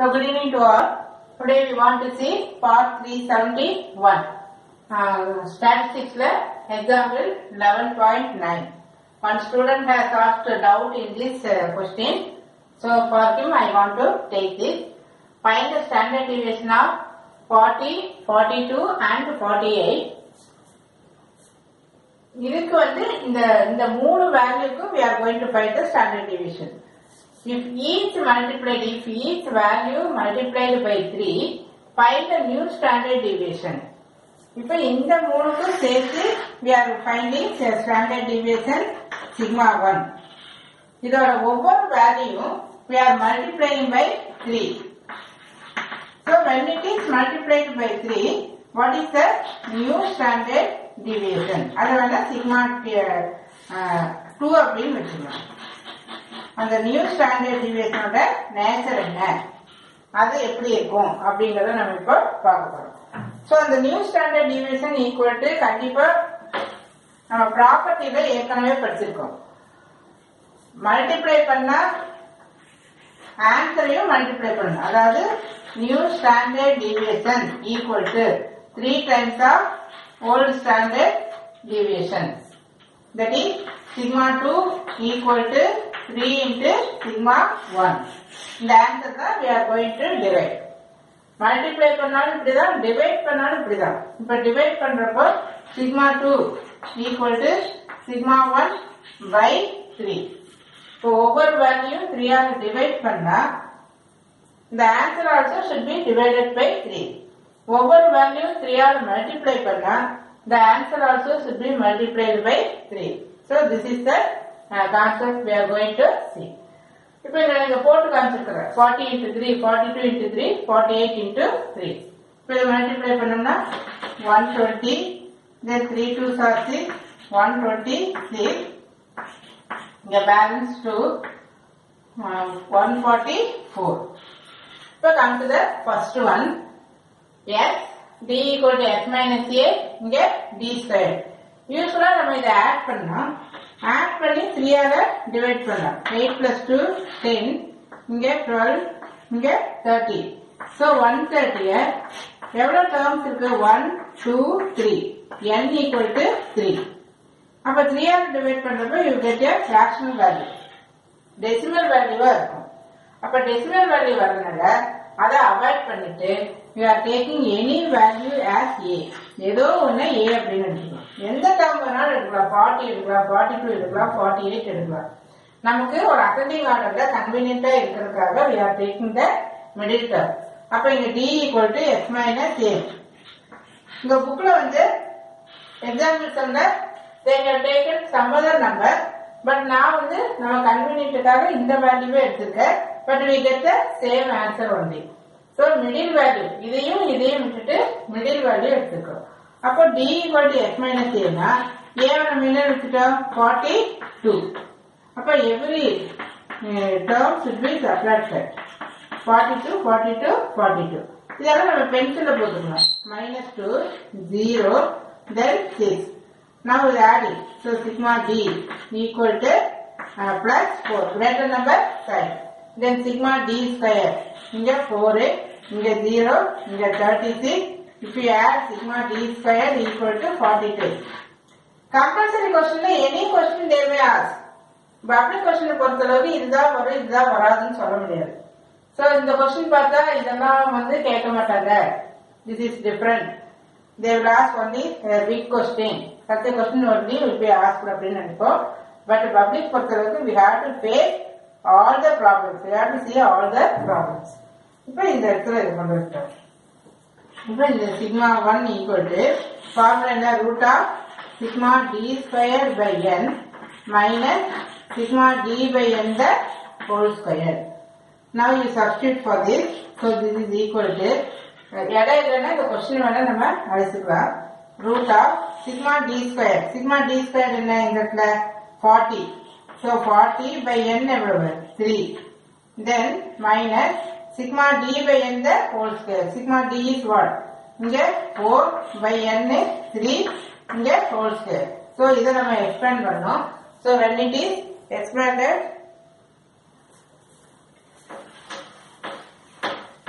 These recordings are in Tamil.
So good evening to all. Today we want to see part 371. Uh, statistics la example 11.9. One student has asked a doubt in this uh, question. So for him I want to take this. Find the standard deviation of 40, 42 and 48. இதுக்கு வந்து இந்த இந்த மூணு வேல்யூக்கும் we are going to find the standard deviation. If each multiplied, if each value multiplied by 3, find the new standard deviation. இப்ப இந்த மூணுக்கும் சேர்த்து we are finding the standard deviation sigma 1. இதோட ஒவ்வொரு வேல்யூயும் we are multiplying by 3. So when it is multiplied by 3, what is the new standard deviation? அது வேணா sigma 2 அப்படின்னு வச்சுக்கலாம் அந்த நியூ ஸ்டாண்டர்ட் டிவியேஷனோட நேச்சர் என்ன அது எப்படி இருக்கும் அப்படிங்கறத நம்ம இப்போ பார்க்க போறோம் ஸோ அந்த new standard deviation equal to கண்டிப்பா நம்ம ப்ராப்பர்ட்டியில ஏற்கனவே படிச்சிருக்கோம் மல்டிப்ளை பண்ணா ஆன்சரையும் மல்டிப்ளை பண்ணணும் அதாவது new standard deviation equal to three times of old standard deviation that is sigma 2 equal to 3 into sigma 1 இந்த ஆன்சர் தான் we are going to divide multiply பண்ணாலும் இப்படிதான் டிவைட் பண்ணாலும் இப்படிதான் இப்ப டிவைட் பண்றப்போ sigma two equal to sigma one by three இப்போ ஒவ்வொரு வேல்யூயும் த்ரீயால் டிவைட் பண்ணா இந்த answer also should be divided by three ஒவ்வொரு வேல்யூயும் த்ரீயால் மல்டிப்ளை பண்ணா the answer also should be multiplied by 3. So this is the uh, concept we are going to see. இப்போ இதை நீங்க போட்டு காமிச்சிருக்கிறேன் forty into three forty two into three forty eight into three இப்போ இதை மல்டிப்ளை பண்ணோம்னா one twenty then three two sir six one twenty six இங்க balance two one forty four இப்போ come to the first one x d equal to x minus a இங்க d square யூஸ்வலா நம்ம இதை ஆட் பண்ணோம் ஆட் பண்ணி 3 ஆல டிவைட் பண்ணலாம் 8 plus 2 10 இங்க 12 இங்க 30 so 130 எவ்வளவு டேர்ம்ஸ் இருக்கு 1 2 3 n equal to 3 அப்ப 3 ஆல டிவைட் பண்றப்ப you get a fractional value decimal வேல்யூவா இருக்கும் அப்ப டெசிமல் வேல்யூ வரதுனால அதை அவாய்ட் பண்ணிட்டு you are taking any value as a ஏதோ ஒண்ணு ஏ அப்படின்னு எடுத்துக்கலாம் எந்த டேர்ம் வேணாலும் எடுக்கலாம் ஃபார்ட்டி எடுக்கலாம் ஃபார்ட்டி டூ எடுக்கலாம் ஃபார்ட்டி எயிட் எடுக்கலாம் நமக்கு ஒரு அசெண்டிங் ஆர்டர்ல கன்வீனியன்டா இருக்கிறதுக்காக we are taking the middle term அப்ப இங்க d equal to x minus a உங்க புக்ல வந்து எக்ஸாம்பிள் சொன்ன taken some other number but நான் வந்து நம்ம கன்வீனியன்ட்டுக்காக இந்த வேல்யூவே எடுத்திருக்கேன் but we get the same answer only so middle value இதையும் இதையும் விட்டுட்டு மிடில் வேல்யூ எடுத்துக்கிறோம் அப்போ d equal to x minus ஏனா ஏ நம்ம என்ன எடுத்துட்டோம் ஃபார்ட்டி டூ அப்போ every term should be subtracted forty two forty two forty two இதெல்லாம் நம்ம பென்சிலில் போட்டுக்கலாம் minus two zero then six now we are adding so sigma d equal to uh, plus 4 greater number side then sigma d square இங்க 4 இங்க 0 இங்க 36 if you add sigma d square equal to 42 compulsory questionல any question they may ask public question பொறுத்தளவுக்கு இதுதான் வரும் இதுதான் வராதுன்னு சொல்ல முடியாது சோ இந்த கொஸ்டின் பார்த்தா இதெல்லாம் வந்து கேட்க மாட்டாங்க this is different they will ask only a big question such a question only will be asked அப்படின்னு நினைப்போம் பட் பப்ளிக் பொறுத்தளவுக்கு we have to face all the problems we have to see all the problems இப்போ இந்த இடத்துல இது கொண்டு வந்துட்டோம் இப்போ இந்த sigma one equal to formula என்ன root of sigma d square by n minus sigma d by n the whole square now you substitute for this so this is equal to இடம் இல்லைன்னா இந்த கொஸ்டின் வேணா நம்ம அழைச்சிக்கலாம் root of sigma d square sigma d square என்ன இந்த இடத்துல forty so forty by n எவ்வளவு three then minus sigma d by n the whole square sigma D is what இங்க ஃபோர் பை என் த்ரீ இங்க ஹோல் ஸ்கொயர் ஸோ இதை நம்ம எக்ஸ்பேண்ட் பண்ணோம் so when it is expanded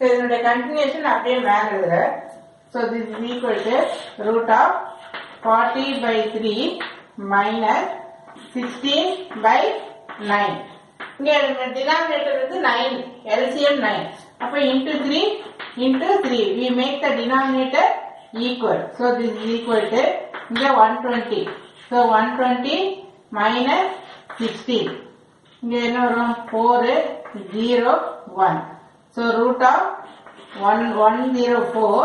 so இதனுடைய கண்டினியூஷன் அப்படியே மேல எழுதுற so this is equal to root of forty by three minus sixteen by nine இங்க டினாமினேட்டர் வந்து நைன் எல்சிஎம் நைன் அப்ப into three into three we make the denominator equal so this is equal to இங்க one twenty so one twenty minus sixteen இங்க என்ன வரும் four zero one so root of one one zero four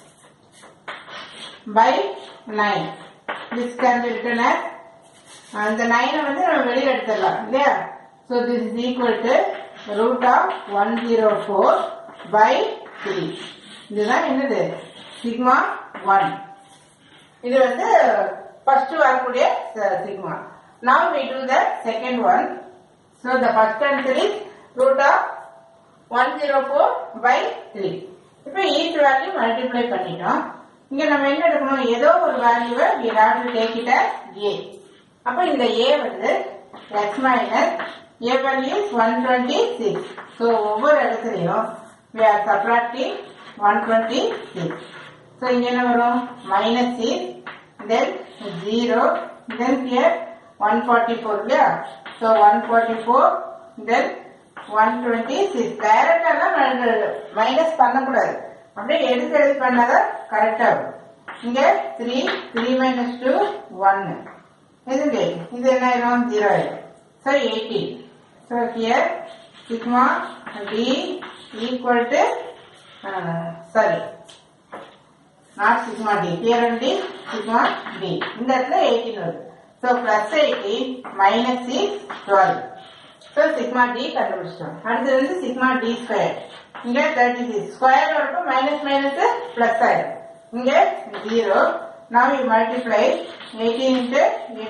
by nine this can be written as அந்த நைனை வந்து நம்ம வெளியில எடுத்துடலாம் இல்லையா so this is equal to root of one zero four by three இதுதான் என்னது சிக்மா ஒன் இது வந்து ஃபர்ஸ்ட் வரக்கூடிய sigma now we do the second one so the first answer is root of 104 by 3 இப்போ ஈச் வேல்யூ மல்டிப்ளை பண்ணிட்டோம் இங்க நம்ம என்ன எடுக்கணும் ஏதோ ஒரு வேல்யூவை we have to take it as a அப்ப இந்த a வந்து x minus a value is one twenty six so ஒவ்வொரு இடத்துலையும் we are subtracting one twenty six so இங்க என்ன வரும் minus six then zero then here one forty four இல்லையா so one forty four then one twenty six டைரக்டாலாம் மைனஸ் பண்ணக்கூடாது அப்படியே எடுத்து எடுத்து பண்ணாதான் கரெக்டாக வரும் இங்க த்ரீ த்ரீ மைனஸ் டூ ஒன்னு இதுங்க இது என்ன ஆயிரும் ஜீரோ ஆயிரும் so eighteen so here sigma d equal to sorry not sigma d here only sigma d இந்த இடத்துல எயிட்டீன் வருது so plus eighteen minus six twelve so sigma d கண்டுபிடிச்சிட்டோம் அடுத்தது வந்து சிக்மா டி ஸ்கொயர் இங்க தேர்ட்டி சிக்ஸ் ஸ்கொயர் வரப்போ மைனஸ் மைனஸ் பிளஸ் ஆயிடும் இங்க zero now you multiply 18 into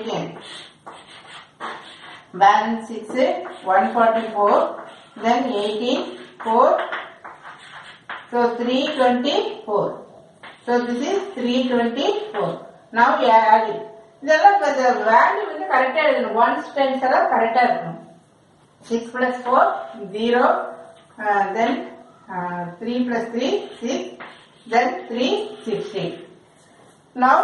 18 balance 6 144 then 18 4 so 324 so this is 324 now we are adding இதெல்லாம் இப்ப இந்த வேல்யூ வந்து கரெக்டா எழுதணும் ஒன்ஸ் டென்ஸ் எல்லாம் கரெக்டா இருக்கணும் six plus four zero then three plus three six then three sixty now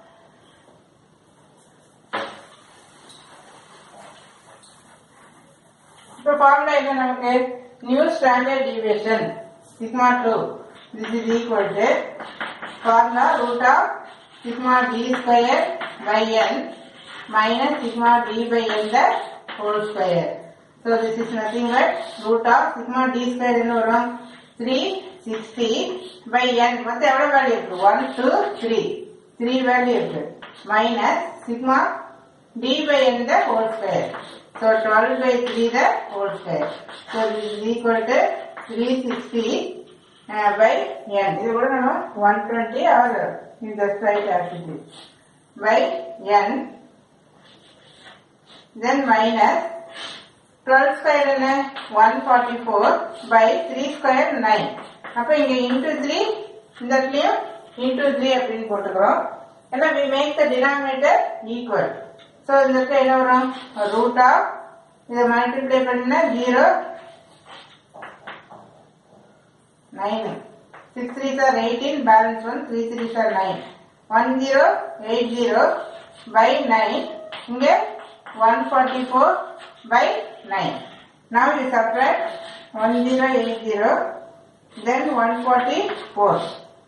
இப்போ ஃபார்முலா என்ன நமக்கு new standard deviation sigma two this is equal to formula root of sigma d square by n minus sigma d by n the whole square so this is nothing but root of sigma d square என்ன வரும் த்ரீ சிக்ஸ்டி பை என் மொத்தம் எவ்வளோ வேல்யூ இருக்கு one two three three value இருக்கு minus sigma d by n the whole square. So 12 by 3 the whole square. So this is equal to 360 uh, by n. இது கூட நம்ம 120 or in the side as it is. By n. Then minus 12 square என்ன 144 by 3 square 9. அப்ப இங்க into 3 இந்த இடத்துலயும் into 3 அப்படின்னு போட்டுக்கிறோம் ஏன்னா we make the denominator equal. So இந்த இடத்துல என்ன வரும் ரூட் ஆஃப் இதை மல்டிப்ளை பண்ணா zero nine six three sir eighteen balance one three three sir nine one zero eight zero by nine இங்க one forty four by nine now you subtract one zero eight zero then one forty four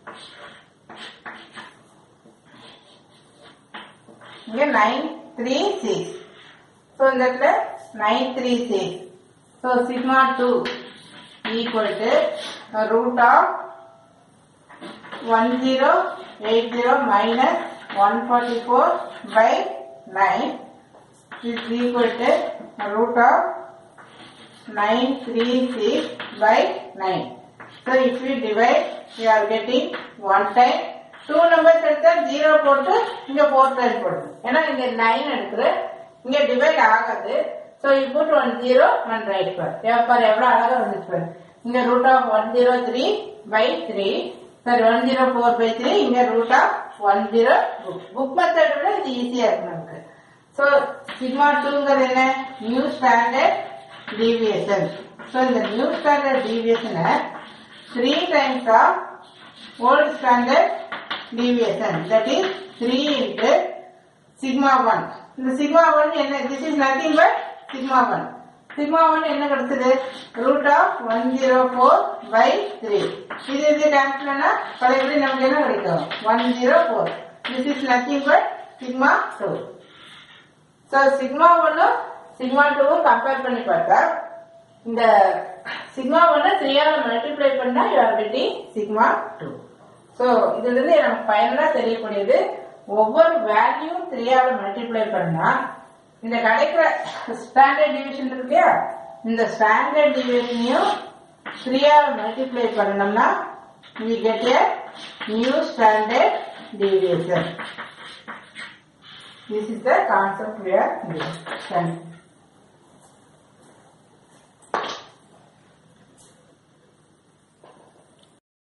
இங்க நைன் த்ரீ சிக்ஸ் ஸோ இந்த இடத்துல nine three six so sigma two equal to root of one zero eight zero minus one forty four by nine is equal to root of nine three six by nine so if you divide you are getting one time two numbers எடுத்தா ஜீரோ போட்டு இங்க ஃபோர் டைம் போடுது ஏன்னா இங்க நைன் எடுக்குது இங்க டிவைட் ஆகாது so you put one zero one right பார் பார் எவ்வளோ அழகா வந்துச்சு பாரு இங்க root of one zero three by three sorry one zero four by three இங்க root of one zero book book method விட இது ஈஸியா இருக்கு நமக்கு ஸோ சிக்மா டூங்கிறது என்ன நியூ ஸ்டாண்டர்ட் டீவியேஷன் ஸோ இந்த நியூ ஸ்டாண்டர்ட் டீவியேஷனை 3 times of old standard deviation that is 3 into sigma 1 இந்த sigma 1 என்ன this is nothing but sigma 1 sigma 1 என்ன கிடைச்சது root of 104 by 3 இது இது கேன்சல் பண்ணா பழையபடி நமக்கு என்ன கிடைக்கும் 104 this is nothing but sigma 2 so sigma 1 sigma 2 compare பண்ணி பார்த்தா இந்த சிக்மா ஒன்ன த்ரீயால மல்டிப்ளை பண்ணா you are getting sigma two so இதுல இருந்து நமக்கு ஃபைனலா தெரியக்கூடியது ஒவ்வொரு வேல்யூ த்ரீயால மல்டிப்ளை பண்ணா இந்த கிடைக்கிற ஸ்டாண்டர்ட் டிவிஷன் இருக்கு இல்லையா இந்த ஸ்டாண்டர்ட் டிவிஷனையும் த்ரீயால மல்டிப்ளை பண்ணோம்னா we get a new standard deviation this is the concept we are doing